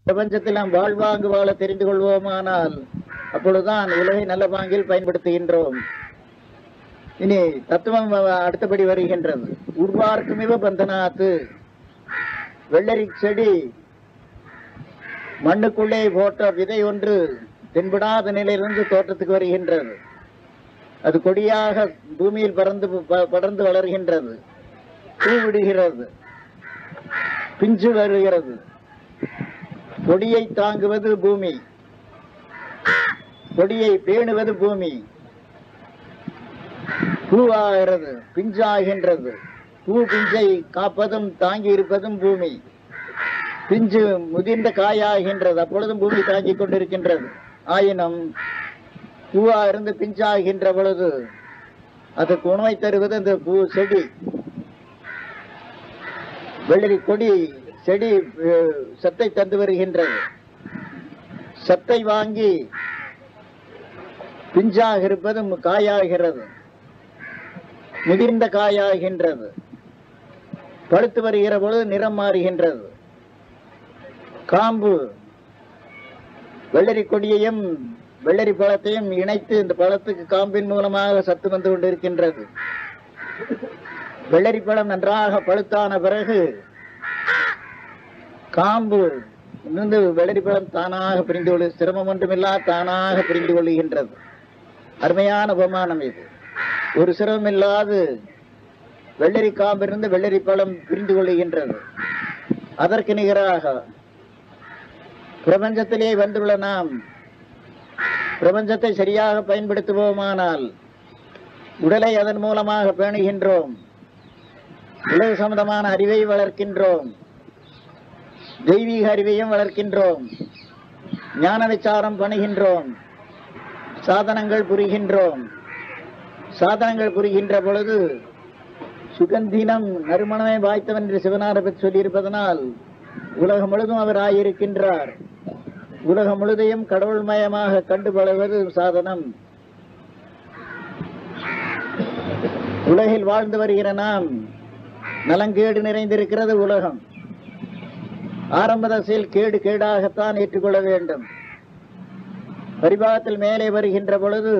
பிரபஞ்சத்தில் நாம் வாழ்வாங்கு வாழ தெரிந்து கொள்வோமானால் அப்பொழுதுதான் உலகை நல்ல பாங்கில் பயன்படுத்துகின்றோம் இனி தத்துவம் அடுத்தபடி வருகின்றது உருவார்க்குமிவ பந்தனாத்து வெள்ளரி செடி மண்ணுக்குள்ளே போட்ட விதை ஒன்று தென்படாத நிலையிலிருந்து தோட்டத்துக்கு வருகின்றது அது கொடியாக பூமியில் பறந்து ப- படர்ந்து வளர்கின்றது பூ விடுகிறது பிஞ்சு வருகிறது கொடியை தாங்குவது பூமி கொடியை பேணுவது பூமி பூவாகிறது பிஞ்சாகின்றது பூ பிஞ்சை காப்பதும் தாங்கி இருப்பதும் பூமி பிஞ்சு முதிர்ந்த காயாகின்றது அப்பொழுதும் பூமி தாங்கிக் கொண்டிருக்கின்றது ஆயினும் பூவா இருந்து பிஞ்சாகின்ற பொழுது அதுக்கு உணவை தருவது அந்த பூ செடி வெள்ளரி கொடி செடி அஹ், சத்தை தந்து வருகின்றது சத்தை வாங்கி பிஞ்சாக இருப்பது மு- காயாகிறது முதிர்ந்த காயாகின்றது பழுத்து வருகிற பொழுது நிறம் மாறுகின்றது காம்பு வெள்ளரி கொடியையும் வெள்ளரி பழத்தையும் இணைத்து இந்த பழத்துக்கு காம்பின் மூலமாக சத்து வந்து கொண்டிருக்கின்றது வெள்ளரி பழம் நன்றாக பழுத்தான பிறகு காம்பு இருந்து வெள்ளரி பழம் தானாக பிரிந்து கொள்ளு சிரமம் ஒன்றுமில்லா தானாக பிரிந்து கொள்ளுகின்றது அருமையான உபமானம் இது ஒரு சிரமம் இல்லாது வெள்ளரி காம்பிலிருந்து வெள்ளரி பழம் பிரிந்து கொள்ளுகின்றது அதற்கு நிகராக பிரபஞ்சத்திலே வந்துள்ள நாம் பிரபஞ்சத்தை சரியாக பயன்படுத்துவோமானால் உடலை அதன் மூலமாக பேணுகின்றோம் உலக சம்பந்தமான அறிவை வளர்க்கின்றோம் தெய்வீக அறிவையும் வளர்க்கின்றோம் ஞான விசாரம் பண்ணுகின்றோம் சாதனங்கள் புரிகின்றோம் சாதனங்கள் புரிகின்ற பொழுது சுகந்தினம் நறுமணமே வாய்த்தவன் என்று சிவனாரை பற்றி சொல்லியிருப்பதனால் உலகம் முழுதும் அவர் ஆயிருக்கின்றார் உலகம் முழுதையும் கடவுள்மயமாக கண்டு பழகுவது சாதனம் உலகில் வாழ்ந்து வருகிற நாம் நலங்கேடு நிறைந்திருக்கிறது உலகம் ஆரம்ப தசையில் கேடு கேடாகத்தான் ஏற்றுக்கொள்ள வேண்டும் பரிபாகத்தில் மேலே வருகின்ற பொழுது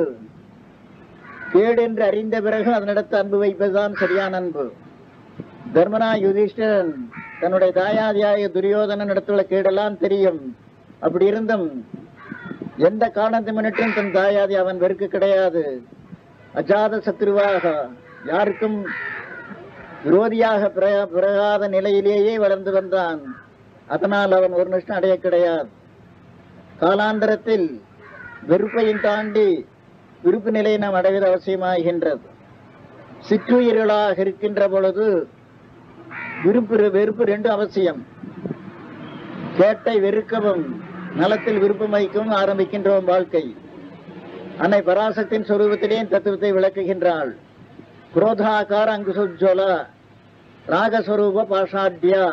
கேடு என்று அறிந்த பிறகு அதனிடத்து அன்பு வைப்பதுதான் சரியான அன்பு தர்மனா யுதிஷ்டிரன் தன்னுடைய தாயாதியாய துரியோதனன் இடத்துள்ள கேடெல்லாம் தெரியும் அப்படி இருந்தும் எந்த காரணத்தை முன்னிட்டும் தன் தாயாதி அவன் வெறுக்க கிடையாது அஜாத சத்ருவாக யாருக்கும் விரோதியாக பிற- பிறகாத நிலையிலேயே வளர்ந்து வந்தான் அதனால் அவன் ஒரு நிமிஷம் அடைய கிடையாது காலாந்தரத்தில் வெறுப்பையும் தாண்டி விருப்பு நிலையை நாம் அடைவது அவசியமாகின்றது சிற்றுயிர்களாக இருக்கின்ற பொழுது விருப்பு வெறுப்பு ரெண்டு அவசியம் கேட்டை வெறுக்கவும் நலத்தில் விருப்பம் வைக்கவும் ஆரம்பிக்கின்றோம் வாழ்க்கை அன்னை பராசக்தியின் சொரூபத்திலே தத்துவத்தை விளக்குகின்றாள் குரோதாகார அங்குசோஜ்வல ராகஸ்வரூப பாஷாட்யா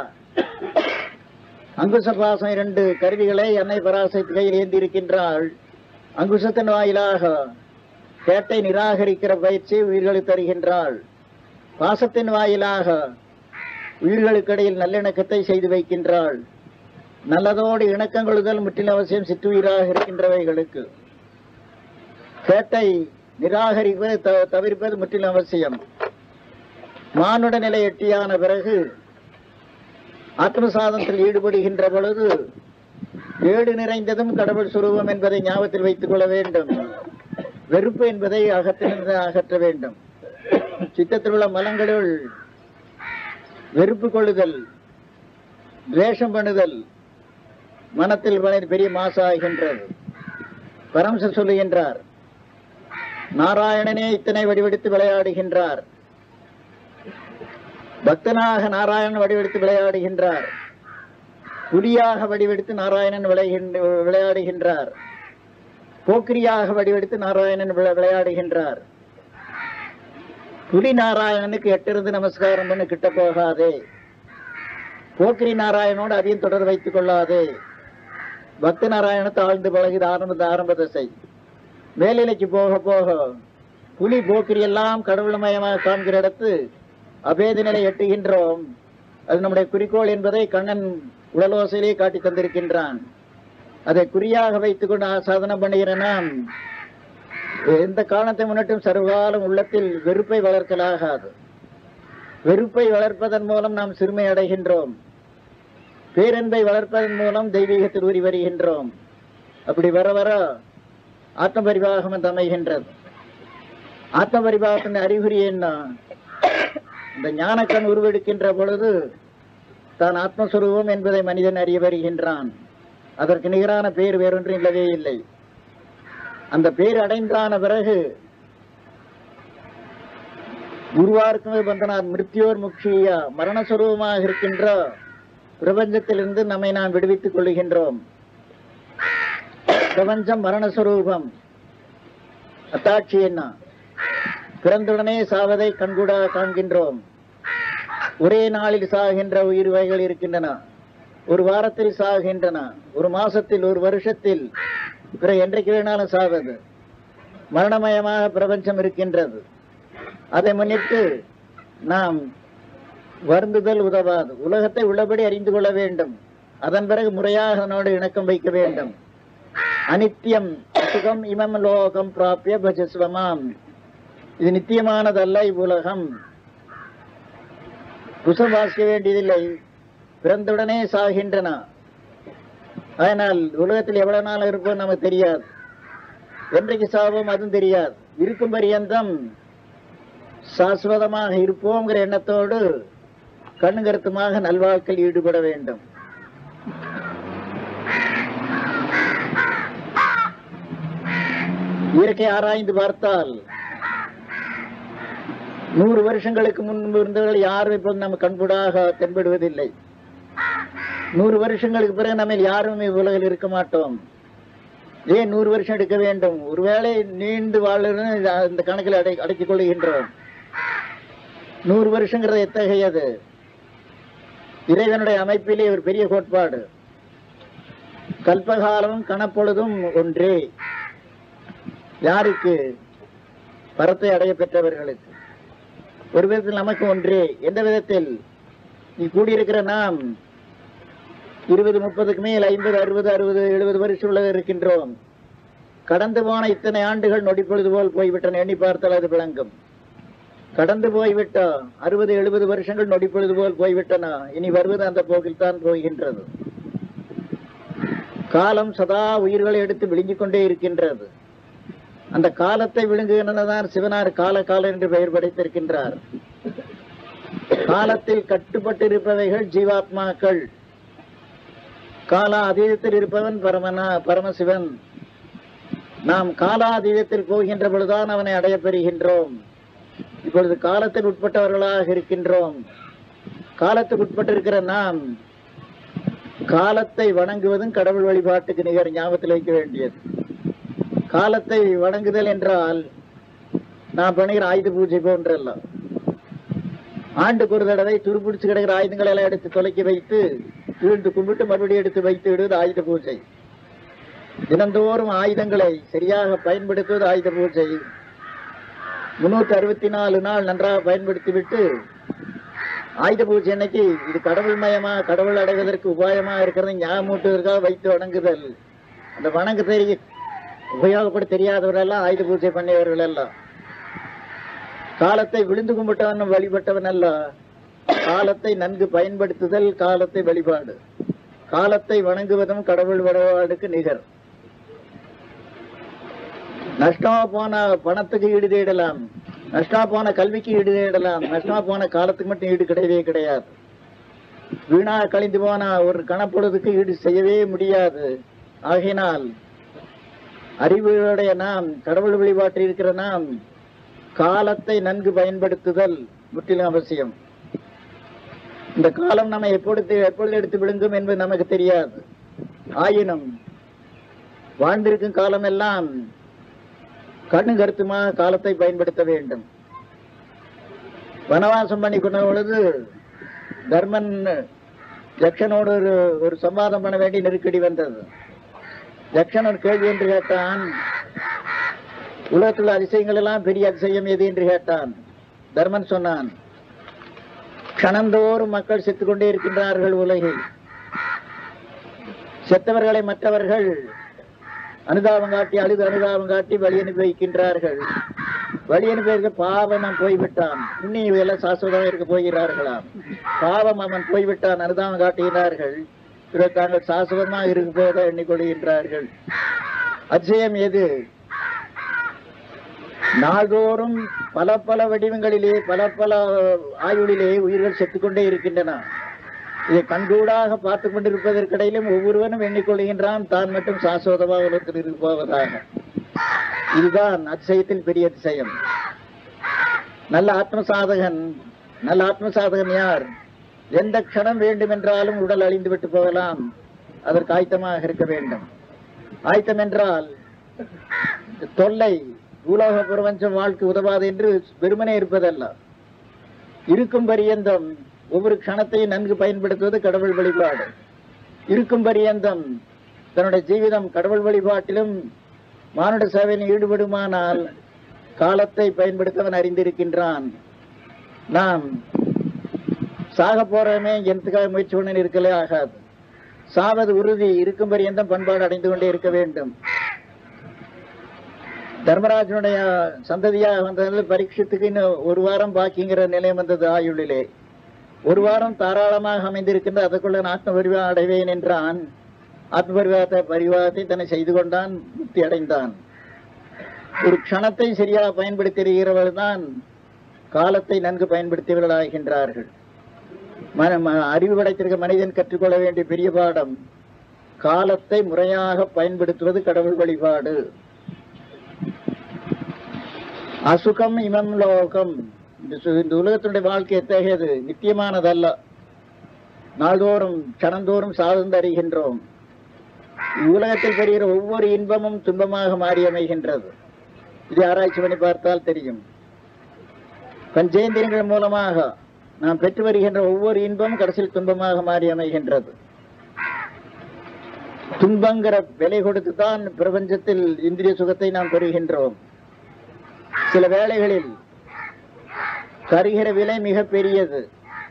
அங்குச பாசம் இரண்டு கருவிகளை அன்னை பராசக்தி கையில் ஏந்தி இருக்கின்றாள் அங்குசத்தின் வாயிலாக கேட்டை நிராகரிக்கிற பயிற்சி உயிர்களுக்கு தருகின்றாள் பாசத்தின் வாயிலாக உயிர்களுக்கிடையில் நல்லிணக்கத்தை செய்து வைக்கின்றாள் நல்லதோடு இணக்கம் கொள்ளுதல் முற்றிலும் அவசியம் சிற்றுயிராக இருக்கின்றவைகளுக்கு கேட்டை நிராகரிப்பது த- தவிர்ப்பது முற்றிலும் அவசியம் மானுட நிலை எட்டியான பிறகு ஆத்ம சாதனத்தில் ஈடுபடுகின்ற பொழுது ஏடு நிறைந்ததும் கடவுள் சுரூபம் என்பதை ஞாபகத்தில் வைத்துக் கொள்ள வேண்டும் வெறுப்பு என்பதை அகற்றிலிருந்து அகற்ற வேண்டும் சித்தத்தில் உள்ள மலங்களுள் வெறுப்பு கொள்ளுதல் துவேஷம் பண்ணுதல் மனத்தில் பல- பெரிய மாசாகின்றது பரமசர் சொல்லுகின்றார் நாராயணனே இத்தனை வடிவெடுத்து விளையாடுகின்றார் பக்தனாக நாராயணன் வடிவெடுத்து விளையாடுகின்றார் புலியாக வடிவெடுத்து நாராயணன் விளைகின்ற- விளையாடுகின்றார் போக்கிரியாக வடிவெடுத்து நாராயணன் விளை- விளையாடுகின்றார் புலி நாராயணனுக்கு எட்டிருந்து நமஸ்காரம் பண்ணு கிட்ட போகாதே போக்கிரி நாராயணனோடு அதையும் தொடர் வைத்துக் கொள்ளாதே பக்த நாராயணத்தை ஆழ்ந்து பழகிது ஆரம்ப ஆரம்ப தசை மேல்நிலைக்கு போக போக புலி போக்கிரி எல்லாம் கடவுள்மயமாக காண்கிற இடத்து அபேத நிலை எட்டுகின்றோம் அது நம்முடைய குறிக்கோள் என்பதை கண்ணன் உடலோசையிலே காட்டி தந்திருக்கின்றான் அதை குறியாக வைத்துக் கொண்டு சாதனை பண்ணுகிற நாம் எந்த காரணத்தை முன்னிட்டும் சர்வகாலம் உள்ளத்தில் வெறுப்பை வளர்க்கலாகாது வெறுப்பை வளர்ப்பதன் மூலம் நாம் சிறுமை அடைகின்றோம் பேரன்பை வளர்ப்பதன் மூலம் தெய்வீகத்தில் உரி வருகின்றோம் அப்படி வர வர ஆத்ம பரிவாகம் என்று அமைகின்றது ஆத்ம பரிவாகத்தின் அறிகுறி என்ன இந்த ஞானக்கண் உருவெடுக்கின்ற பொழுது தான் ஆத்மஸ்வரூபம் என்பதை மனிதன் அறிய வருகின்றான் அதற்கு நிகரான பேர் வேறொன்றும் இல்லவே இல்லை அந்த பேர் அடைந்தான பிறகு குருவார்க்குமே பந்தனார் மிருத்தியோர் முக்கியா மரணஸ்வரூபமாக இருக்கின்ற பிரபஞ்சத்திலிருந்து நம்மை நாம் விடுவித்துக் கொள்கின்றோம் பிரபஞ்சம் மரணஸ்வரூபம் அத்தாட்சி என்ன பிறந்துடனே சாவதை கண்கூடாக காண்கின்றோம் ஒரே நாளில் சாகின்ற உயிர் வகைகள் இருக்கின்றன ஒரு வாரத்தில் சாகின்றன ஒரு மாசத்தில் ஒரு வருஷத்தில் பிற என்றைக்கு வேணாலும் சாவது மரணமயமாக பிரபஞ்சம் இருக்கின்றது அதை முன்னிட்டு நாம் வருந்துதல் உதவாது உலகத்தை உள்ளபடி அறிந்து கொள்ள வேண்டும் அதன் பிறகு முறையாக அதனோடு இணக்கம் வைக்க வேண்டும் அனித்தியம் சுகம் இமம் லோகம் பிராபிய பஜஸ்வமாம் இது நித்தியமானதல்ல இவ்வுலகம் புசம் வாசிக்க வேண்டியதில்லை பிறந்தவுடனே சாகின்றன அதனால் உலகத்தில் எவ்வளவு நாள் இருப்போம் நமக்கு தெரியாது என்றைக்கு சாவோம் அதுவும் தெரியாது இருக்கும் பரியந்தம் சாஸ்வதமாக இருப்போங்கிற எண்ணத்தோடு கண்ணு கருத்துமாக நல்வாழ்க்கையில் ஈடுபட வேண்டும் இயற்கை ஆராய்ந்து பார்த்தால் நூறு வருஷங்களுக்கு முன்பு இருந்தவர்கள் யாரும் இப்போது நம்ம கண்கூடாக தென்படுவதில்லை நூறு வருஷங்களுக்கு பிறகு நம்ம யாரும் உலகில் இருக்க மாட்டோம் ஏன் நூறு வருஷம் எடுக்க வேண்டும் ஒருவேளை நீண்டு வாழன்னு இந்த கணக்கில் அடை அடக்கிக் கொள்கின்றோம் நூறு வருஷங்கிறது எத்தகையது இறைவனுடைய அமைப்பிலே ஒரு பெரிய கோட்பாடு கல்பகாலமும் கணப்பொழுதும் ஒன்றே யாருக்கு பரத்தை அடைய பெற்றவர்களுக்கு ஒரு விதத்தில் நமக்கு ஒன்றே எந்த விதத்தில் நீ கூடியிருக்கிற நாம் இருபது முப்பதுக்கு மேல் ஐம்பது அறுபது அறுபது எழுபது வருஷம் உள்ள இருக்கின்றோம் கடந்து போன இத்தனை ஆண்டுகள் நொடிப்பொழுது போல் போய்விட்டன எண்ணி பார்த்தால் அது விளங்கும் கடந்து போய்விட்ட அறுபது எழுபது வருஷங்கள் நொடிப்பொழுது போல் போய்விட்டன இனி வருவது அந்த போக்கில் தான் போகின்றது காலம் சதா உயிர்களை எடுத்து விழுங்கிக் கொண்டே இருக்கின்றது அந்த காலத்தை விழுங்குகிறதான் சிவனார் கால காலம் என்று பெயர் படைத்திருக்கின்றார் காலத்தில் கட்டுப்பட்டு இருப்பவைகள் ஜீவாத்மாக்கள் காலா அதீதத்தில் இருப்பவன் பரமனா பரமசிவன் நாம் காலாதீதத்தில் போகின்ற பொழுதுதான் அவனை அடைய பெறுகின்றோம் இப்பொழுது காலத்தில் உட்பட்டவர்களாக இருக்கின்றோம் காலத்துக்கு உட்பட்டிருக்கிற நாம் காலத்தை வணங்குவதும் கடவுள் வழிபாட்டுக்கு நிகர் ஞாபகத்தில் வைக்க வேண்டியது காலத்தை வணங்குதல் என்றால் நான் பண்ணுகிற ஆயுத பூஜை போன்றல்ல ஆண்டுக்கு ஒரு தடவை துருப்பிடிச்சு கிடக்கிற ஆயுதங்களை எல்லாம் எடுத்து தொலைக்கி வைத்து வீழ்ந்து கும்பிட்டு மறுபடியும் எடுத்து வைத்து விடுவது ஆயுத பூஜை தினந்தோறும் ஆயுதங்களை சரியாக பயன்படுத்துவது ஆயுத பூஜை முன்னூத்தி அறுபத்தி நாலு நாள் நன்றாக பயன்படுத்தி விட்டு ஆயுத பூஜை அன்னைக்கு இது கடவுள் மயமா கடவுள் அடைவதற்கு உபாயமா இருக்கிறது ஞாபகமூட்டுவதற்காக வைத்து வணங்குதல் அந்த வணங்க தெரிய உபயோகப்பட தெரியாதவர்கள் எல்லாம் ஆயுத பூஜை பண்ணியவர்கள் எல்லாம் காலத்தை விழுந்து கும்பிட்டவன் வழிபட்டவன் அல்ல காலத்தை நன்கு பயன்படுத்துதல் காலத்தை வழிபாடு காலத்தை வணங்குவதும் கடவுள் வழிபாடுக்கு நிகர் நஷ்டமா போன பணத்துக்கு ஈடு தேடலாம் நஷ்டமா போன கல்விக்கு ஈடு தேடலாம் நஷ்டமா போன காலத்துக்கு மட்டும் ஈடு கிடையவே கிடையாது வீணா கழிந்து போன ஒரு கணப்பொழுதுக்கு ஈடு செய்யவே முடியாது ஆகையினால் அறிவுடைய நாம் கடவுள் வழிபாட்டில் இருக்கிற நாம் காலத்தை நன்கு பயன்படுத்துதல் முற்றிலும் அவசியம் இந்த காலம் நம்ம எப்பொழுது எப்பொழுது எடுத்து விழுங்கும் என்பது நமக்கு தெரியாது ஆயினும் வாழ்ந்திருக்கும் காலம் எல்லாம் கண்ணு கருத்துமாக காலத்தை பயன்படுத்த வேண்டும் வனவாசம் பண்ணி கொண்ட பொழுது தர்மன் யக்ஷனோடு ஒரு ஒரு சம்வாதம் பண்ண வேண்டிய நெருக்கடி வந்தது யக்ஷன் ஒரு கேள்வி என்று கேட்டான் உலகத்தில் அதிசயங்கள் எல்லாம் பெரிய அதிசயம் எது என்று கேட்டான் தர்மன் சொன்னான் க்ஷணந்தோறும் மக்கள் செத்துக் கொண்டே இருக்கின்றார்கள் உலகில் செத்தவர்களை மற்றவர்கள் அனுதாபம் காட்டி அழுது அனுதாபம் காட்டி வழி அனுப்பி வைக்கின்றார்கள் வழி அனுப்பி வைக்க பாவம் அவன் போய்விட்டான் இன்னும் இவையெல்லாம் சாஸ்வதமாக இருக்க போகிறார்களாம் பாவம் அவன் போய்விட்டான் அனுதாபம் காட்டுகிறார்கள் பிறகு தாங்கள் சாஸ்வதமாக இருக்க போவதை எண்ணிக்கொள்கின்றார்கள் அதிசயம் எது நாள்தோறும் பல பல வடிவங்களிலே பல பல ஆயுளிலே உயிர்கள் செத்துக்கொண்டே இருக்கின்றன இதை கண்கூடாக பார்த்து கொண்டிருப்பதற்கிடையிலும் ஒவ்வொருவனும் எண்ணிக்கொள்கின்றான் தான் மட்டும் சாஸ்வதமா உலகத்தில் இருப்பவதாக இதுதான் அதிசயத்தில் பெரிய அதிசயம் நல்ல ஆத்ம சாதகன் நல்ல ஆத்ம சாதகன் யார் எந்த க்ஷணம் வேண்டுமென்றாலும் உடல் அழிந்து விட்டு போகலாம் அதற்கு ஆயத்தமாக இருக்க வேண்டும் ஆயத்தம் என்றால் தொல்லை பூலோக பிரபஞ்சம் வாழ்க்கை உதவாது என்று வெறுமனே இருப்பதல்ல இருக்கும் பரியந்தம் ஒவ்வொரு க்ஷணத்தையும் நன்கு பயன்படுத்துவது கடவுள் வழிபாடு இருக்கும் பரியந்தம் தன்னுடைய ஜீவிதம் கடவுள் வழிபாட்டிலும் மானுட சேவையில் ஈடுபடுமானால் காலத்தை பயன்படுத்தவன் அறிந்திருக்கின்றான் நாம் சாக போறவமே எனத்துக்காக முயற்சி பண்ண இருக்கலே ஆகாது சாவது உறுதி இருக்கும் பரியந்தம் பண்பாடு அடைந்து கொண்டே இருக்க வேண்டும் தர்மராஜனுடைய சந்ததியா வந்தது பரீட்சத்துக்கு இன்னும் ஒரு வாரம் பாக்கிங்கிற நிலையம் வந்தது ஆயுளிலே ஒரு வாரம் தாராளமாக அமைந்திருக்கின்ற அதற்குள்ள நான் ஆத்ம பரிவாகம் அடைவேன் என்றான் ஆத்ம பரிவாகத்தை பரிவாகத்தை தன்னை செய்து கொண்டான் முக்தி அடைந்தான் ஒரு க்ஷணத்தை சரியாக பயன்படுத்துகிறவர்கள் தான் காலத்தை நன்கு பயன்படுத்தியவர்கள் ஆகின்றார்கள் மன ம- அறிவு படைத்திருக்க மனிதன் கற்றுக்கொள்ள வேண்டிய பெரிய பாடம் காலத்தை முறையாக பயன்படுத்துவது கடவுள் வழிபாடு அசுகம் இமம் லோகம் இந்த சு- இந்த உலகத்தினுடைய வாழ்க்கை எத்தகையது நித்தியமானதல்ல நாள்தோறும் கணந்தோறும் சார்ந்து அறிகின்றோம் உலகத்தில் பெறுகிற ஒவ்வொரு இன்பமும் துன்பமாக மாறி அமைகின்றது இதை ஆராய்ச்சி பண்ணி பார்த்தால் தெரியும் பஞ்சேந்திரங்கள் மூலமாக நாம் பெற்று வருகின்ற ஒவ்வொரு இன்பமும் கடைசியில் துன்பமாக மாறி அமைகின்றது துன்பங்கிற விலை கொடுத்து தான் பிரபஞ்சத்தில் இந்திரிய சுகத்தை நாம் பெறுகின்றோம் சில வேளைகளில் தருகிற விலை மிக பெரியது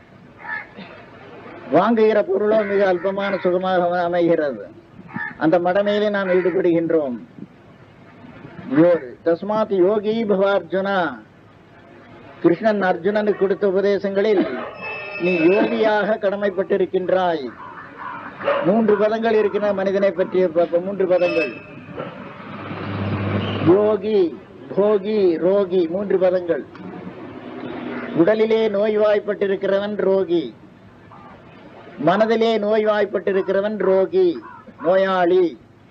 வாங்குகிற பொருளோ மிக அல்பமான சுகமாக அமைகிறது அந்த மடமையிலே நாம் ஈடுபடுகின்றோம் யோ- தஸ்மாத் யோகி பவ அர்ஜுனா கிருஷ்ணன் அர்ஜுனனுக்கு கொடுத்த உபதேசங்களில் நீ யோகியாக கடமைப்பட்டிருக்கின்றாய் மூன்று பதங்கள் இருக்கின்றன மனிதனை பற்றிய ப- மூன்று பதங்கள் யோகி போகி ரோகி மூன்று பதங்கள் உடலிலே நோய்வாய்ப்பட்டிருக்கிறவன் ரோகி மனதிலே நோய்வாய்ப்பட்டிருக்கிறவன் ரோகி நோயாளி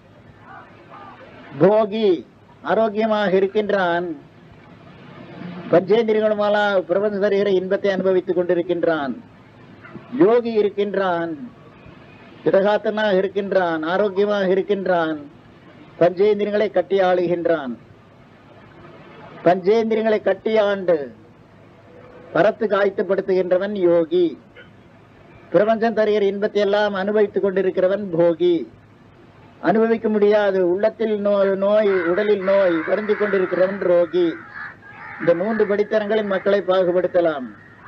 போகி ஆரோக்கியமாக இருக்கின்றான் பஞ்சேந்திரியங்களுமால பிரபஞ்ச தருகிற இன்பத்தை அனுபவித்துக் கொண்டிருக்கின்றான் யோகி இருக்கின்றான் திடகாத்தனாக இருக்கின்றான் ஆரோக்கியமாக இருக்கின்றான் பஞ்சேந்திரியங்களை கட்டி ஆளுகின்றான் பஞ்சேந்திரியங்களை கட்டி ஆண்டு பரத்துக்கு ஆயத்தப்படுத்துகின்றவன் யோகி பிரபஞ்சம் தருகிற இன்பத்தை எல்லாம் அனுபவித்துக் கொண்டிருக்கிறவன் போகி அனுபவிக்க முடியாது உள்ளத்தில் நோய் நோய் உடலில் நோய் வருந்திக் கொண்டிருக்கிறவன் ரோகி இந்த மூன்று படித்தரங்களில் மக்களை பாகுபடுத்தலாம்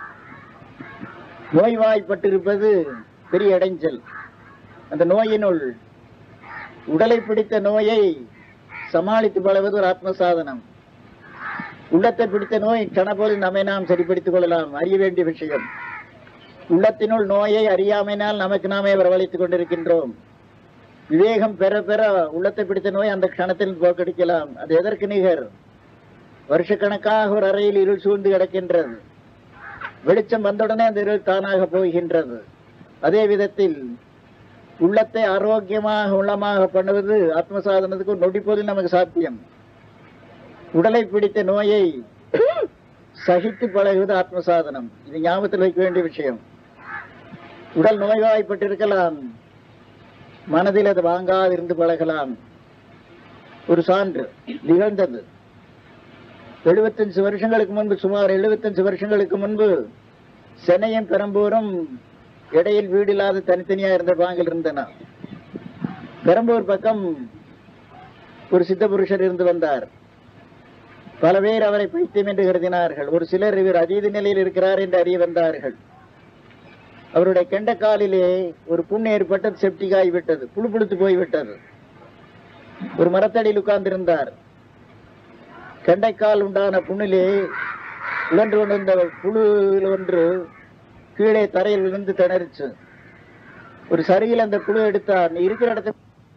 நோய்வாய்ப்பட்டிருப்பது பெரிய இடைஞ்சல் அந்த நோயினுள் உடலை பிடித்த நோயை சமாளித்து பழவது ஒரு ஆத்ம சாதனம் உள்ளத்தை பிடித்த நோய் கணபோல் நம்மை நாம் சரிப்படுத்திக் கொள்ளலாம் அறிய வேண்டிய விஷயம் உள்ளத்தினுள் நோயை அறியாமையினால் நமக்கு நாமே வரவழைத்துக் கொண்டிருக்கின்றோம் விவேகம் பெற பெற உள்ளத்தை பிடித்த நோய் அந்த க்ஷணத்தில் போக்கடிக்கலாம் அது எதற்கு நிகர் வருஷக்கணக்காக ஒரு அறையில் இருள் சூழ்ந்து கிடக்கின்றது வெளிச்சம் வந்தவுடனே அந்த இருள் தானாக போகின்றது அதே விதத்தில் உள்ளத்தை ஆரோக்கியமாக உள்ளமாக பண்ணுவது ஆத்ம சாதனத்துக்கு ஒரு நொடிப்போதில் நமக்கு சாத்தியம் உடலை பிடித்த நோயை சகித்து பழகுவது ஆத்ம சாதனம் இது ஞாபகத்தில் வைக்க வேண்டிய விஷயம் உடல் நோய்வாய்ப்பட்டிருக்கலாம் மனதில் அது வாங்காது இருந்து பழகலாம் ஒரு சான்று நிகழ்ந்தது எழுபத்தஞ்சு வருஷங்களுக்கு முன்பு சுமார் எழுபத்தஞ்சு வருஷங்களுக்கு முன்பு சென்னையும் பெரம்பூரும் இடையில் வீடு இல்லாத தனித்தனியா இருந்த பாங்கில் இருந்தன பெரம்பூர் பக்கம் ஒரு சித்த புருஷர் இருந்து வந்தார் பல பேர் அவரை பைத்தியம் என்று கருதினார்கள் ஒரு சிலர் இவர் அதீத நிலையில் இருக்கிறார் என்று அறிய வந்தார்கள் அவருடைய கெண்டக்காலிலே ஒரு புண் ஏற்பட்டது செப்டிக் ஆகிவிட்டது புழு புழுத்து போய்விட்டது ஒரு மரத்தடியில் உட்கார்ந்திருந்தார் கெண்டைக்கால் உண்டான புண்ணிலே உழன்று கொண்டிருந்த புழு ஒன்று கீழே தரையில் விழுந்து திணறிச்சு ஒரு சரியில் அந்த புழு எடுத்தார் நீ இருக்கிற இடத்துல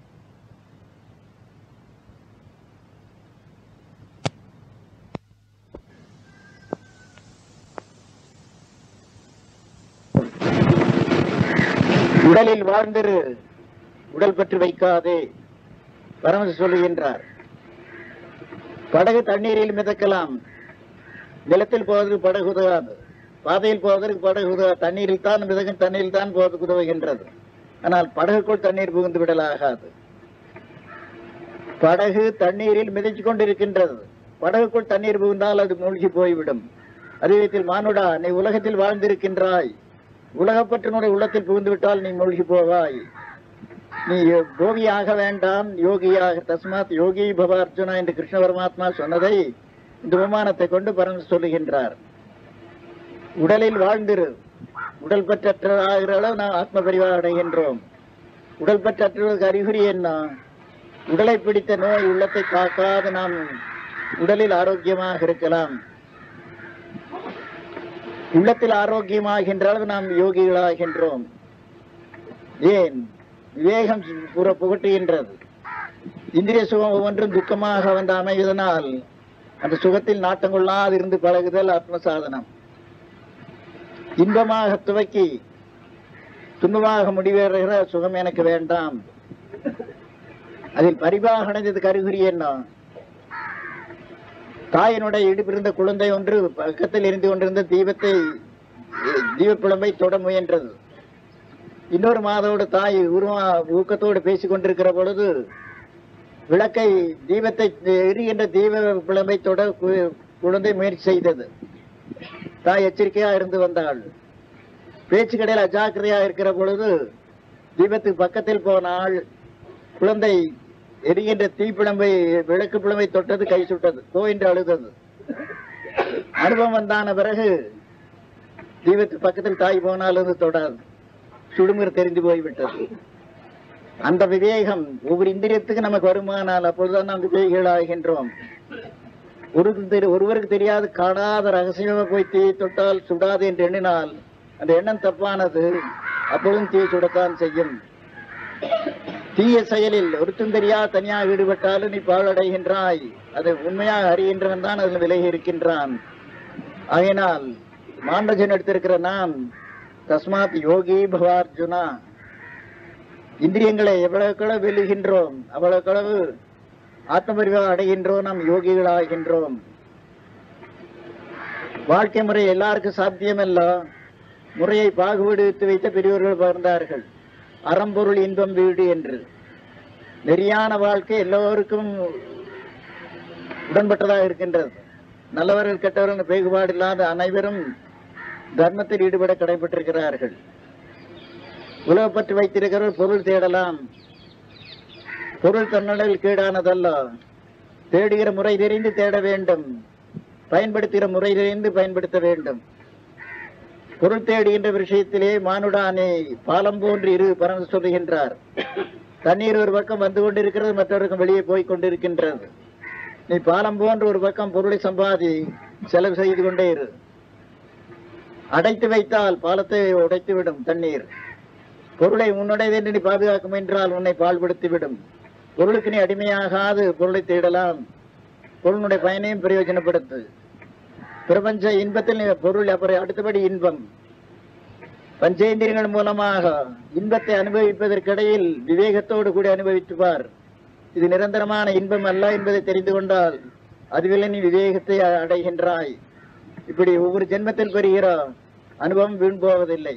உடலில் வாழ்ந்திரு உடல் பற்றி வைக்காதே பரமச சொல்லுகின்றார் படகு தண்ணீரில் மிதக்கலாம் நிலத்தில் போவதற்கு படகு உதவாது பாதையில் போவதற்கு படகு உதவா தண்ணீரில் தான் மிதக்கும் தண்ணீரில் தான் போவதற்கு உதவுகின்றது ஆனால் படகுக்குள் தண்ணீர் புகுந்து விடலாகாது படகு தண்ணீரில் மிதச்சு கொண்டிருக்கின்றது படகுக்குள் தண்ணீர் புகுந்தால் அது மூழ்கி போய்விடும் அதே விதத்தில் மானுடா நீ உலகத்தில் வாழ்ந்திருக்கின்றாய் உலகப்பற்றினுடைய உள்ளத்தில் புகுந்து விட்டால் நீ மூழ்கி போவாய் நீ போகியாக வேண்டாம் யோகியாக தஸ்மாத் யோகி பவ அர்ஜுனா என்று கிருஷ்ண பரமாத்மா சொன்னதை இந்த விமானத்தை கொண்டு பரந்து சொல்லுகின்றார் உடலில் வாழ்ந்திரு உடல் பற்றற்றாகிற அளவு நாம் ஆத்ம பரிவாக அடைகின்றோம் உடல் பற்றற்றுவதற்கு அறிகுறி என்ன உடலை பிடித்த நோய் உள்ளத்தை காக்காது நாம் உடலில் ஆரோக்கியமாக இருக்கலாம் உள்ளத்தில் ஆரோக்கியமாகின்ற அளவு நாம் யோகிகளாகின்றோம் ஏன் விவேகம் புற புகட்டுகின்றது இந்திரிய சுகம் ஒவ்வொன்றும் துக்கமாக வந்த அமைவதனால் அந்த சுகத்தில் நாட்டம் கொள்ளாது இருந்து பழகுதல் ஆத்ம சாதனம் இன்பமாக துவக்கி துன்பமாக முடிவேறுகிற சுகம் எனக்கு வேண்டாம் அதில் பரிவாக அடைந்ததுக்கு அறிகுறி என்ன தாயினுடைய இடுப்பிருந்த குழந்தை ஒன்று பக்கத்தில் எரிந்து கொண்டிருந்த தீபத்தை தீபப்புலம்பை தொட முயன்றது இன்னொரு மாதோடு தாய் உருவா ஊக்கத்தோடு பேசிக் கொண்டிருக்கிற பொழுது விளக்கை தீபத்தை எரிகின்ற தீப புலம்பை தொட கு- குழந்தை முயற்சி செய்தது தாய் எச்சரிக்கையா இருந்து வந்தாள் பேச்சு கடையில் அஜாக்கிரதையா இருக்கிற பொழுது தீபத்துக்கு பக்கத்தில் போனால் குழந்தை எரிகின்ற தீப்பிழம்பை விளக்கு பிழம்பை தொட்டது கை சுட்டது கோ என்று அழுதது அனுபவம் வந்தான பிறகு தீபத்துக்கு பக்கத்தில் தாய் போனால் அது தொடாது சுடுமுறை தெரிந்து போய்விட்டது அந்த விவேகம் ஒவ்வொரு இந்திரியத்துக்கு நமக்கு வருமானால் அப்பொழுதுதான் நாம் விவேகிகள் ஆகின்றோம் ஒரு தெரி- ஒருவருக்கு தெரியாது காணாத ரகசியமா போய் தீ தொட்டால் சுடாது என்று எண்ணினால் அந்த எண்ணம் தப்பானது அப்பொழுதும் தீ சுடத்தான் செய்யும் தீய செயலில் ஒருத்தம் தெரியா தனியாக ஈடுபட்டாலும் நீ பாழடைகின்றாய் அதை உண்மையாக அறிகின்றவன் தான் அதில் விலகி இருக்கின்றான் ஆகையினால் மாண்டஜன் எடுத்திருக்கிற நாம் தஸ்மாத் யோகி பவார்ஜுனா இந்திரியங்களை எவ்வளவுக்களவு வெல்லுகின்றோம் அவ்வளவுக்களவு ஆத்மபரிவாக அடைகின்றோம் நாம் யோகிகளாகின்றோம் வாழ்க்கை முறை எல்லாருக்கும் சாத்தியமல்ல முறையை பாகுபடுத்தி வைத்த பெரியவர்கள் பகிர்ந்தார்கள் அறம்பொருள் இன்பம் வீடு என்று நெறியான வாழ்க்கை எல்லோருக்கும் உடன்பட்டதாக இருக்கின்றது நல்லவர்கள் கெட்டவர்கள் பேகுபாடு இல்லாத அனைவரும் தர்மத்தில் ஈடுபட கடைபெற்றிருக்கிறார்கள் உலகப்பற்று வைத்திருக்கிறவர் பொருள் தேடலாம் பொருள் தன்னடல் கீடானதல்ல தேடுகிற முறை தெரிந்து தேட வேண்டும் பயன்படுத்துகிற முறை தெரிந்து பயன்படுத்த வேண்டும் பொருள் தேடுகின்ற விஷயத்திலே மானுடானே பாலம் போன்று இரு பரந்து சொல்லுகின்றார் தண்ணீர் ஒரு பக்கம் வந்து கொண்டிருக்கிறது மற்றொரு பக்கம் வெளியே போய் கொண்டிருக்கின்றது நீ பாலம் போன்ற ஒரு பக்கம் பொருளை சம்பாதி செலவு செய்து கொண்டே இரு அடைத்து வைத்தால் பாலத்தை உடைத்து விடும் தண்ணீர் பொருளை உன்னுடையது என்று நீ பாதுகாக்கும் என்றால் உன்னை பாழ்படுத்தி விடும் பொருளுக்கு நீ அடிமையாகாது பொருளை தேடலாம் பொருளுடைய பயனையும் பிரயோஜனப்படுத்து பிரபஞ்ச இன்பத்தில் நீ பொருள் அப்புறம் அடுத்தபடி இன்பம் பஞ்சேந்திரியங்கள் மூலமாக இன்பத்தை அனுபவிப்பதற்கிடையில் விவேகத்தோடு கூட அனுபவித்து பார் இது நிரந்தரமான இன்பம் அல்ல என்பதை தெரிந்து கொண்டால் அதுவில் நீ விவேகத்தை அ- அடைகின்றாய் இப்படி ஒவ்வொரு ஜென்மத்தில் பெறுகிற அனுபவம் வீண் போவதில்லை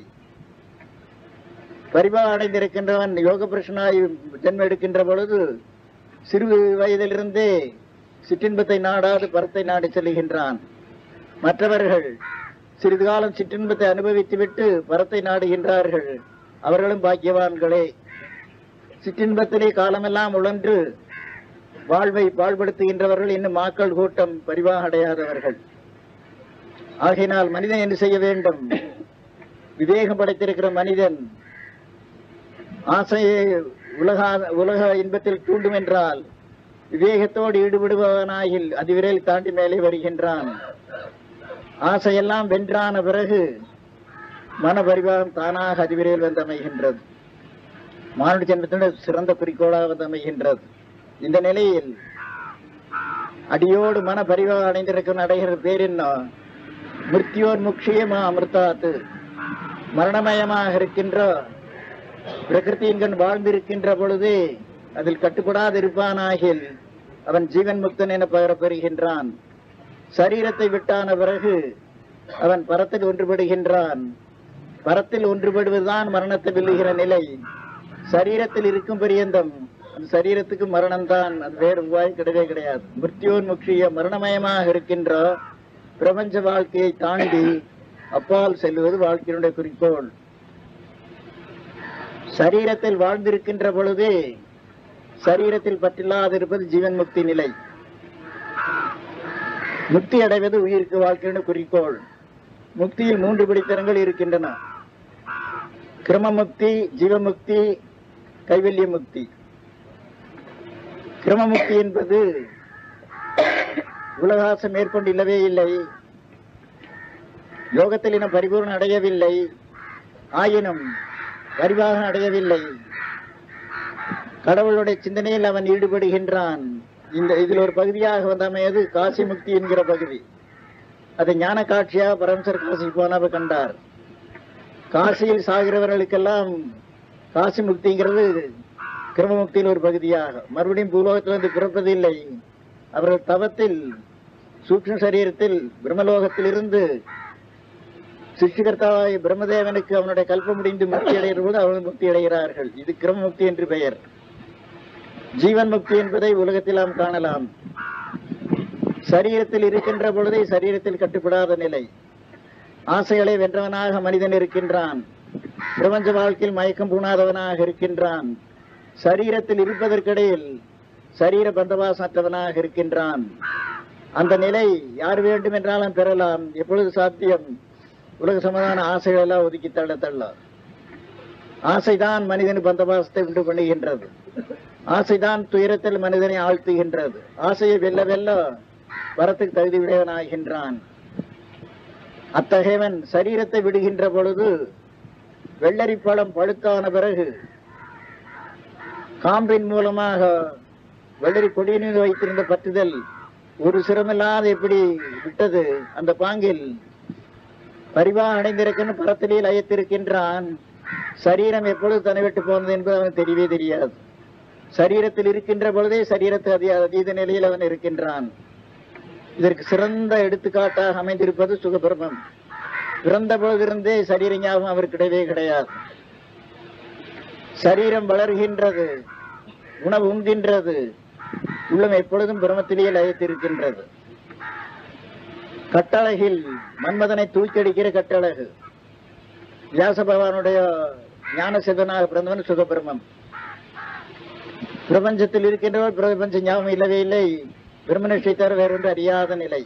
பரிபாக அடைந்திருக்கின்றவன் யோக புருஷனாய் ஜென்மம் எடுக்கின்ற பொழுது சிறு வயதிலிருந்தே சிற்றின்பத்தை நாடாது பரத்தை நாடி செல்கின்றான் மற்றவர்கள் சிறிது காலம் சிற்றின்பத்தை அனுபவித்துவிட்டு பரத்தை நாடுகின்றார்கள் அவர்களும் பாக்கியவான்களே சிற்றின்பத்திலே காலமெல்லாம் உழன்று வாழ்வை பாழ்படுத்துகின்றவர்கள் இன்னும் மாக்கள் கூட்டம் பரிவாக அடையாதவர்கள் ஆகையினால் மனிதன் என்ன செய்ய வேண்டும் விவேகம் படைத்திருக்கிற மனிதன் ஆசையை உலக உலக இன்பத்தில் தூண்டும் என்றால் விவேகத்தோடு ஈடுபடுபவனாயில் அதிவிரையில் தாண்டி மேலே வருகின்றான் ஆசையெல்லாம் வென்றான பிறகு மன பரிவாகம் தானாக அதிவிரையில் வந்து அமைகின்றது மானுட ஜென்மத்தினுடைய சிறந்த குறிக்கோளாக வந்து அமைகின்றது இந்த நிலையில் அடியோடு மன பரிவாக அடைந்திருக்கும் அடைகிற பேர் என்ன மிருத்தியோர் முக்கியமா அமிர்தாத்து மரணமயமாக இருக்கின்ற பிரகிருத்தியின் கண் வாழ்ந்திருக்கின்ற பொழுது அதில் கட்டுப்படாது இருப்பானாகில் அவன் ஜீவன் முக்தன் என பெறுகின்றான் சரீரத்தை விட்டான பிறகு அவன் பரத்தில் ஒன்றுபடுகின்றான் பரத்தில் ஒன்றுபடுவதுதான் மரணத்தை வெல்லுகிற நிலை சரீரத்தில் இருக்கும் பரியந்தம் அந்த சரீரத்துக்கு மரணம் தான் அது வேறு உபாயம் கிடையவே கிடையாது மிருத்தியோன் முக்கிய மரணமயமாக இருக்கின்ற பிரபஞ்ச வாழ்க்கையை தாண்டி அப்பால் செல்வது வாழ்க்கையினுடைய குறிக்கோள் சரீரத்தில் வாழ்ந்திருக்கின்ற பொழுதே சரீரத்தில் பற்றில்லாதிருப்பது ஜீவன் முக்தி நிலை முக்தி அடைவது உயிருக்கு வாழ்க்கையின் குறிக்கோள் முக்தியில் மூன்று பிடித்தரங்கள் இருக்கின்றன கிரமமுக்தி ஜீவமுக்தி கைவல்ய முக்தி கிரமமுக்தி என்பது உலகாசம் மேற்கொண்டு இல்லவே இல்லை யோகத்தில் இனம் பரிபூர்ணம் அடையவில்லை ஆயினும் பரிவாகம் அடையவில்லை கடவுளுடைய சிந்தனையில் அவன் ஈடுபடுகின்றான் இந்த இதில் ஒரு பகுதியாக வந்தமையது காசி முக்தி என்கிற பகுதி அது ஞான காட்சியாக பரமசர் காசி போனவர் கண்டார் காசியில் சாகிறவர்களுக்கெல்லாம் காசி முக்திங்கிறது கிரமமுக்தியில் ஒரு பகுதியாக மறுபடியும் பூலோகத்தில் வந்து பிறப்பதில்லை அவர்கள் தவத்தில் சூக்ஷ்ம சரீரத்தில் பிரம்மலோகத்திலிருந்து சிருஷ்டிகர்த்தாவாய் பிரம்மதேவனுக்கு அவனுடைய கல்பம் முடிந்து முக்தி அடைகிற போது அவர்கள் முக்தி அடைகிறார்கள் இது கிரம முக்தி என்று பெயர் ஜீவன் முக்தி என்பதை உலகத்தில் நாம் காணலாம் சரீரத்தில் இருக்கின்ற பொழுதே சரீரத்தில் கட்டுப்படாத நிலை ஆசைகளை வென்றவனாக மனிதன் இருக்கின்றான் பிரபஞ்ச வாழ்க்கையில் மயக்கம் பூணாதவனாக இருக்கின்றான் சரீரத்தில் இருப்பதற்கிடையில் சரீர பந்தவாசற்றவனாக இருக்கின்றான் அந்த நிலை யார் வேண்டும் என்றாலும் பெறலாம் எப்பொழுது சாத்தியம் உலக சமாதான ஆசைகள் எல்லாம் ஒதுக்கி தள்ள தள்ள ஆசைதான் மனிதன் பந்தபாசத்தை உண்டு பண்ணுகின்றது ஆசைதான் துயரத்தில் மனிதனை ஆழ்த்துகின்றது ஆசையை வெல்ல வெல்ல வரத்துக்கு தகுதி விடையவனாகின்றான் அத்தகையவன் சரீரத்தை விடுகின்ற பொழுது வெள்ளரிப்பழம் பழுத்தான பிறகு காம்பின் மூலமாக வெள்ளரி கொடியின் மீது வைத்திருந்த பற்றுதல் ஒரு சிரமில்லாத எப்படி விட்டது அந்த பாங்கில் பரிவா அடைந்திருக்கின்ற பரத்திலே லயத்திருக்கின்றான் சரீரம் எப்பொழுது தன்னை விட்டு போனது என்பது அவனுக்கு தெரியவே தெரியாது சரீரத்தில் இருக்கின்ற பொழுதே சரீரத்து அதி அதீத நிலையில் அவன் இருக்கின்றான் இதற்கு சிறந்த எடுத்துக்காட்டாக அமைந்திருப்பது சுகபிரமம் பிறந்த பொழுதிருந்தே சரீர ஞாபகம் அவருக்கு கிடையவே கிடையாது சரீரம் வளர்கின்றது உணவு உண்கின்றது உள்ளம் எப்பொழுதும் பிரமத்திலேயே லயத்திருக்கின்றது கட்டழகில் மன்மதனை தூக்கடிக்கிற கட்டழகு வியாச பகவானுடைய ஞான சிதனாக பிறந்தவன் சுகபிரமம் பிரபஞ்சத்தில் இருக்கின்றவர் பிரபஞ்ச ஞாபகம் இல்லவே இல்லை பிரம்மனிஷை தவிர வேறொன்று அறியாத நிலை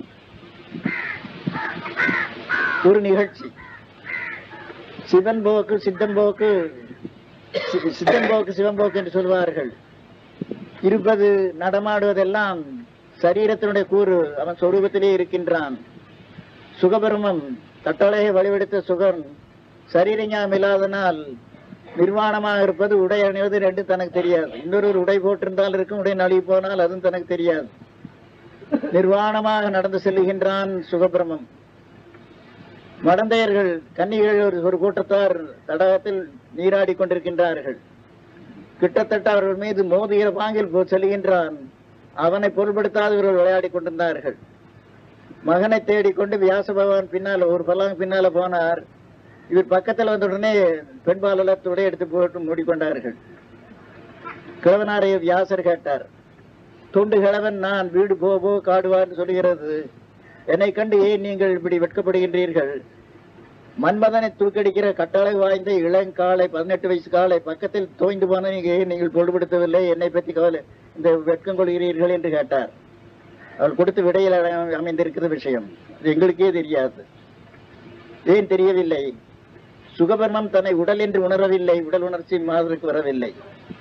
ஒரு நிகழ்ச்சி சிவன் போக்கு சித்தன் போக்கு சி- சித்தன் போக்கு சிவன் போக்கு என்று சொல்வார்கள் இருப்பது நடமாடுவதெல்லாம் சரீரத்தினுடைய கூறு அவன் சொரூபத்திலே இருக்கின்றான் சுகபெருமம் தட்டளையை வழிவெடுத்த சுகன் சரீர ஞானம் இல்லாதனால் நிர்வாணமாக இருப்பது உடை அணிவது ரெண்டும் தனக்கு தெரியாது இன்னொரு உடை போட்டிருந்தால் இருக்கும் உடை நழுவி போனால் அதுவும் தனக்கு தெரியாது நிர்வாணமாக நடந்து செல்லுகின்றான் சுகபிரமம் மடந்தையர்கள் கன்னிகள் ஒரு ஒரு கூட்டத்தார் தடாகத்தில் நீராடி கொண்டிருக்கின்றார்கள் கிட்டத்தட்ட அவர்கள் மீது மோதுகிற பாங்கில் போ- செல்கின்றான் அவனை பொருள்படுத்தாத இவர்கள் விளையாடி கொண்டிருந்தார்கள் மகனை தேடிக்கொண்டு வியாச பகவான் பின்னால ஒரு பல்லாங்க பின்னால போனார் இவர் பக்கத்துல வந்த உடனே பெண்பாலெல்லாம் துடை எடுத்து போட்டு மூடிக்கொண்டார்கள் கிழவனாரைய வியாசர் கேட்டார் தொண்டு கிழவன் நான் வீடு போ போ காடுவான்னு சொல்லுகிறது என்னை கண்டு ஏன் நீங்கள் இப்படி வெட்கப்படுகின்றீர்கள் மன்மதனை தூக்கடிக்கிற கட்டளை வாய்ந்த இளங்காலை பதினெட்டு வயசு காலை பக்கத்தில் தோய்ந்து போன நீங்க ஏன் நீங்கள் பொருள்படுத்தவில்லை என்னை பற்றி கவலை இந்த வெட்கம் கொள்கிறீர்கள் என்று கேட்டார் அவள் கொடுத்த விடையில் அமை- அமைந்திருக்கிற விஷயம் இது எங்களுக்கே தெரியாது ஏன் தெரியவில்லை சுகபர்மம் தன்னை உடல் என்று உணரவில்லை உடல் உணர்ச்சி மாதிரிக்கு வரவில்லை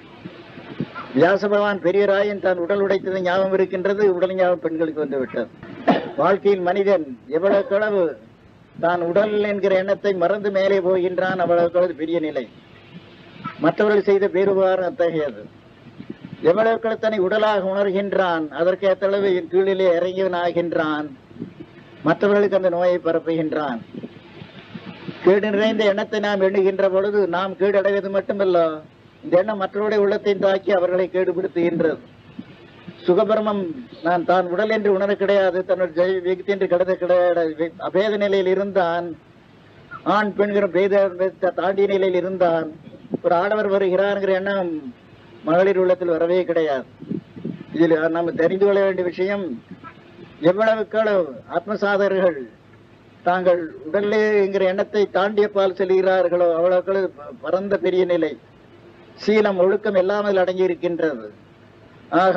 வியாச பகவான் பெரியராயன் தான் உடல் உடைத்தது ஞாபகம் இருக்கின்றது உடல் ஞாபகம் பெண்களுக்கு வந்து விட்டது வாழ்க்கையில் மனிதன் எவ்வளவு களவு தான் உடல் என்கிற எண்ணத்தை மறந்து மேலே போகின்றான் அவ்வளவு களவு பெரிய நிலை மற்றவர்கள் செய்த பேருபாரம் அத்தகையது எவ்வளவு தன்னை உடலாக உணர்கின்றான் அதற்கேற்ற அளவு கீழிலே இறங்கியவன் ஆகின்றான் மற்றவர்களுக்கு அந்த நோயை பரப்புகின்றான் கேடு நிறைந்த எண்ணத்தை நாம் எண்ணுகின்ற பொழுது நாம் கேடடைவது மட்டுமல்ல இந்த எண்ணம் மற்றவருடைய உள்ளத்தை தாக்கி அவர்களை கேடுபடுத்துகின்றது சுகபர்மம் நான் தான் உடல் என்று உணர கிடையாது தன்னுடைய ஜெய் வியக்தி என்று கடந்த கிடையாது அபேத நிலையில் இருந்தான் ஆண் பெண்கிற பேத தாண்டிய நிலையில் இருந்தான் ஒரு ஆடவர் வருகிறார்ங்கிற எண்ணம் மகளிர் உள்ளத்தில் வரவே கிடையாது இதில் நாம் தெரிந்து கொள்ள வேண்டிய விஷயம் எவ்வளவுக்கு ஆத்மசாதகர்கள் தாங்கள் உடல்லேங்கிற எண்ணத்தை தாண்டிய பால் செல்கிறார்களோ அவ்வளவு பரந்த பெரிய நிலை சீலம் ஒழுக்கம் எல்லாம் அதில் அடங்கி இருக்கின்றது ஆக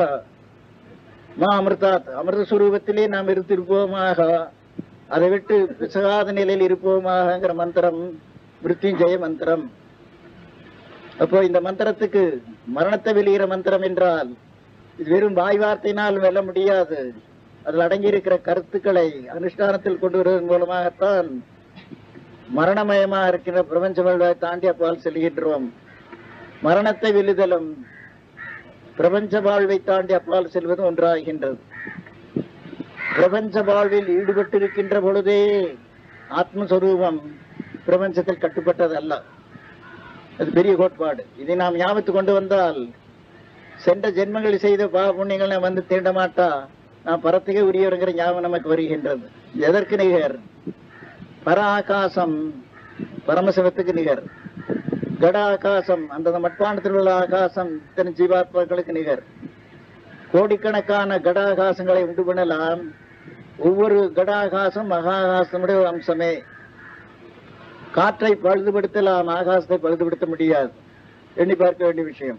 மா அமிர்தாத் அமிர்த சுரூபத்திலே நாம் இருந்திருப்போமாக அதை விட்டு பிசகாத நிலையில் இருப்போமாகங்கிற மந்திரம் மிருத்யுஞ்சய மந்திரம் அப்போ இந்த மந்திரத்துக்கு மரணத்தை வெளியிற மந்திரம் என்றால் இது வெறும் வாய் வார்த்தையினால் வெல்ல முடியாது அதில் அடங்கி இருக்கிற கருத்துக்களை அனுஷ்டானத்தில் கொண்டு வருவதன் மூலமாகத்தான் மரணமயமாக இருக்கிற பிரபஞ்ச வாழ்வை தாண்டி அப்பால் செல்கின்றோம் மரணத்தை வெல்லுதலும் பிரபஞ்ச வாழ்வை தாண்டி அப்பால் செல்வதும் ஒன்றாகின்றது பிரபஞ்ச வாழ்வில் ஈடுபட்டிருக்கின்ற பொழுதே ஆத்மஸ்வரூபம் பிரபஞ்சத்தில் கட்டுப்பட்டது அல்ல அது பெரிய கோட்பாடு இதை நாம் ஞாபகத்து கொண்டு வந்தால் சென்ற ஜென்மங்கள் செய்த பாவ புண்ணியங்களை வந்து தீண்ட மாட்டா நாம் பரத்துக்கே உரியவருங்கிற ஞாபகம் நமக்கு வருகின்றது எதற்கு நிகர் பர ஆகாசம் பரமசிவத்துக்கு நிகர் கட ஆகாசம் அந்த மட்பாண்டத்தில் உள்ள ஆகாசம் இத்தனை ஜீவாத்மாக்களுக்கு நிகர் கோடிக்கணக்கான கடாகாசங்களை உண்டு பண்ணலாம் ஒவ்வொரு கடாகாசம் மகாகாசனுடைய ஒரு அம்சமே காற்றை பழுதுபடுத்தலாம் ஆகாசத்தை பழுதுபடுத்த முடியாது எண்ணி பார்க்க வேண்டிய விஷயம்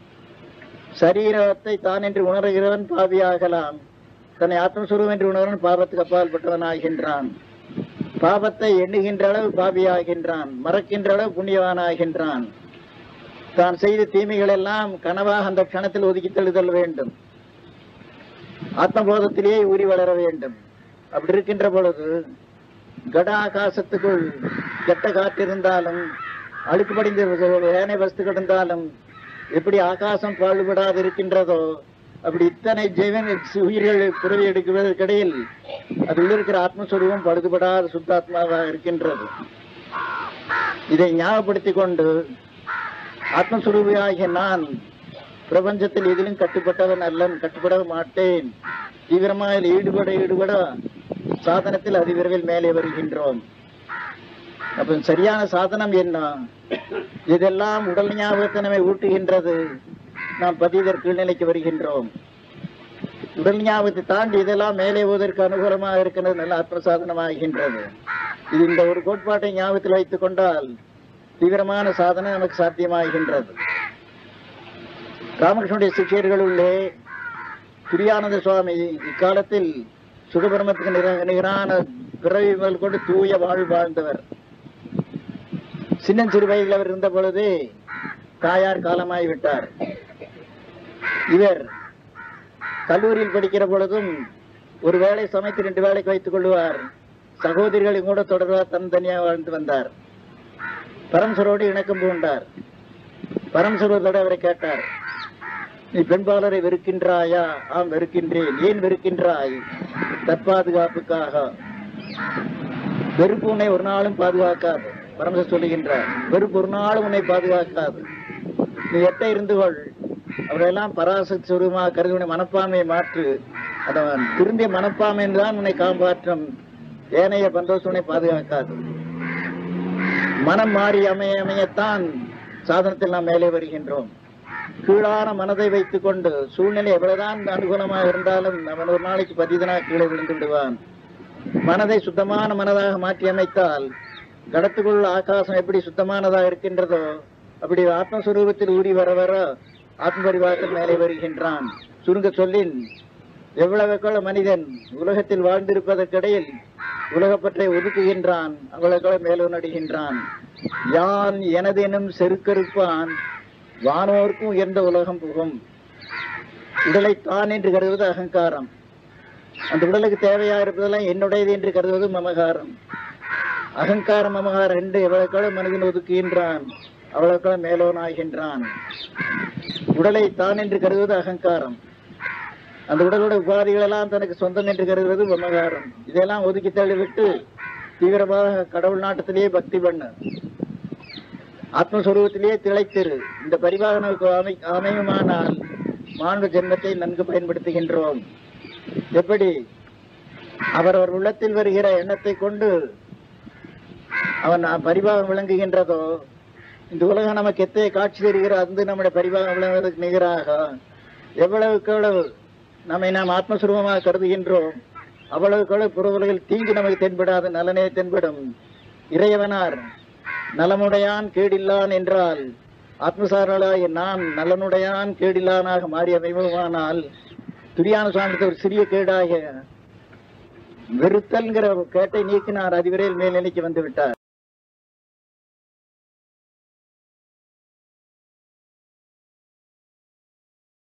சரீரத்தை தான் என்று உணர்கிறவன் பாவியாகலாம் தன்னை ஆத்மஸ்வரூபம் என்று உணர்வன் பாவத்துக்கு அப்பாற்பட்டவன் ஆகின்றான் பாவத்தை எண்ணுகின்ற அளவு பாவியாகின்றான் மறக்கின்ற அளவு புண்ணியவான் ஆகின்றான் தான் செய்த தீமைகள் எல்லாம் கனவாக அந்த க்ஷணத்தில் ஒதுக்கி தழுதல் வேண்டும் ஆத்மபோதத்திலேயே ஊறி வளர வேண்டும் அப்படி இருக்கின்ற பொழுது கட ஆகாசத்துக்குள் கெட்ட காற்று இருந்தாலும் அழுக்கு படிந்த ஏனை வஸ்துகள் இருந்தாலும் எப்படி ஆகாசம் பாடுபடாது இருக்கின்றதோ அப்படி இத்தனை ஜீவன் உயிர்கள் பிறவி எடுக்குவதற்கிடையில் அது உள்ள இருக்கிற ஆத்மஸ்வரூபம் பழுதுபடாத சுத்தாத்மாவாக இருக்கின்றது இதை ஞாபகப்படுத்திக் கொண்டு ஆத்மஸ்வரூபியாகிய நான் பிரபஞ்சத்தில் எதிலும் கட்டுப்பட்டவன் அல்லன் கட்டுப்பட மாட்டேன் தீவிரமாக இதில் ஈடுபட ஈடுபட சாதனத்தில் அதிவிரைவில் மேலே வருகின்றோம் அப்ப சரியான சாதனம் என்ன இதெல்லாம் உடல் ஞாபகத்தை நம்மை ஊட்டுகின்றது நாம் பதிதர் கீழ்நிலைக்கு வருகின்றோம் உடல் ஞாபகத்தை தாண்டி இதெல்லாம் மேலே போவதற்கு அனுகூலமாக இருக்கிறது நல்ல ஆத்ம சாதனமாகின்றது இது இந்த ஒரு கோட்பாட்டை ஞாபகத்தில் வைத்துக் கொண்டால் தீவிரமான சாதனை நமக்கு சாத்தியமாகின்றது ராமகிருஷ்ணனுடைய சிஷியர்களுள்ளே துரியானந்த சுவாமி இக்காலத்தில் சுகபிரமத்துக்கு நிர- நிகரான பிறவி முதல் கொண்டு தூய வாழ் வாழ்ந்தவர் சின்னஞ்சிறு வயதில் அவர் இருந்த பொழுது தாயார் காலமாய் விட்டார் இவர் கல்லூரியில் படிக்கிற பொழுதும் ஒரு வேளை சமைத்து ரெண்டு வேளைக்கு வைத்துக் கொள்வார் சகோதரிகளையும் கூட தொடர்பாக தன் தனியாக வாழ்ந்து வந்தார் பரமசரோடு இணக்கம் பூண்டார் பரமசரோதோட அவரை கேட்டார் நீ பெண்பாளரை வெறுக்கின்றாயா ஆம் வெறுக்கின்றேன் ஏன் வெறுக்கின்றாய் தற்பாதுகாப்புக்காக வெறுப்பு உன்னை ஒரு நாளும் பாதுகாக்காது பரமசர் சொல்லுகின்றார் வெறுப்பு ஒரு நாளும் உன்னை பாதுகாக்காது நீ எட்ட இருந்து கொள் அவரெல்லாம் பராசக்தி சுரூபமாக கருதி உன்னை மனப்பான்மையை மாற்று அதவன் திருந்திய மனப்பான்மை தான் உன்னை காப்பாற்றும் ஏனைய பந்தோஷம் உன்னை பாதுகாக்காது மனம் மாறி அமைய அமையத்தான் சாதனத்தில் நாம் மேலே வருகின்றோம் கீழான மனதை வைத்துக் கொண்டு சூழ்நிலை எவ்வளவுதான் அனுகூலமாக இருந்தாலும் அவன் ஒரு நாளைக்கு பதிதனாக கீழே விழுந்து விடுவான் மனதை சுத்தமான மனதாக மாற்றி அமைத்தால் கடத்துக்குள் ஆகாசம் எப்படி சுத்தமானதாக இருக்கின்றதோ அப்படி ஆத்மஸ்வரூபத்தில் ஊறி வர வர ஆத்ம பரிவாரத்தில் மேலே வருகின்றான் சுருங்க சொல்லின் எவ்வளவுக்குள்ள மனிதன் உலகத்தில் வாழ்ந்திருப்பதற்கிடையில் உலகப்பற்றை ஒதுக்குகின்றான் அவ்வளவுக்குள்ள மேலும் நடுகின்றான் யான் எனதெனும் செருக்கறுப்பான் வானோர்க்கும் உயர்ந்த உலகம் புகும் உடலை தான் என்று கருதுவது அகங்காரம் அந்த உடலுக்கு தேவையா இருப்பதெல்லாம் என்னுடையது என்று கருதுவது மமகாரம் அகங்காரம் மமகாரம் ரெண்டு எவ்வளவுக்களவு மனிதன் ஒதுக்குகின்றான் அவ்வளவுக்கள மேலோனாகின்றான் உடலை தான் என்று கருதுவது அகங்காரம் அந்த உடலோட உபாதிகள் எல்லாம் தனக்கு சொந்தம் என்று கருதுவது மமகாரம் இதெல்லாம் ஒதுக்கி தள்ளிவிட்டு தீவிரமாக கடவுள் நாட்டத்திலேயே பக்தி பண்ணு ஆத்மஸ்வரூபத்திலேயே திளைத்திரு இந்த பரிவாக நமக்கு அமை அமையுமானால் மாண்பு ஜென்மத்தை நன்கு பயன்படுத்துகின்றோம் எப்படி அவரவர் உள்ளத்தில் வருகிற எண்ணத்தை கொண்டு அவன் பரிபாகம் விளங்குகின்றதோ இந்த உலகம் நமக்கு எத்தகைய காட்சி தருகிற அந்த நம்முடைய பரிபாகம் விளங்குவதற்கு நிகராக எவ்வளவுக்கு எவ்வளவு நம்மை நாம் ஆத்மஸ்வரூபமாக கருதுகின்றோம் அவ்வளவுக்கு எவ்வளவு புற உலகில் தீங்கு நமக்கு தென்படாத நலனே தென்படும் இறையவனார் நலமுடையான் கேடில்லான் என்றால் ஆத்மசாரலாகிய நான் நலனுடையான் கேடில்லானாக மாறி அமைவோமானால் துரியான சுவாமிக்கு ஒரு சிறிய கேடாக வெறுத்தல்ங்கிற கேட்டை நீக்கினார் அதுவரையில் மேல்நிலைக்கு வந்து விட்டார்